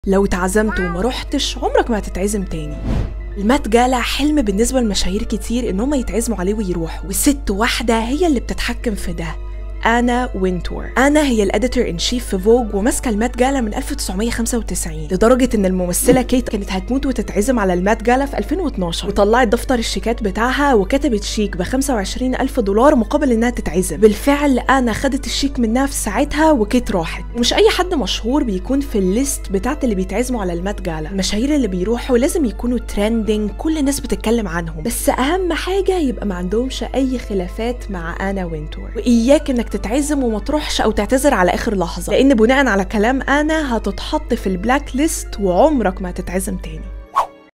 لو اتعزمت وما رحتش عمرك ما هتتعزم تاني المات جالا حلم بالنسبة لمشاهير كتير ان هم يتعزموا عليه ويروحوا وست واحدة هي اللي بتتحكم في ده انا وينتور انا هي الاديتور ان شيف في فوج وماسكه المات جالا من 1995 لدرجه ان الممثله كيت كانت هتموت وتتعزم على المات جالا في 2012 وطلعت دفتر الشيكات بتاعها وكتبت شيك ب 25 الف دولار مقابل انها تتعزم بالفعل انا خدت الشيك منها في ساعتها وكيت راحت ومش اي حد مشهور بيكون في الليست بتاعت اللي بيتعزموا على المات جالا المشاهير اللي بيروحوا لازم يكونوا ترندنج كل الناس بتتكلم عنهم بس اهم حاجه يبقى ما عندهمش اي خلافات مع انا وينتور واياك انك تتعزم وما تروحش او تعتذر على اخر لحظه لان بناء على كلام انا هتتحط في البلاك ليست وعمرك ما هتتعزم تاني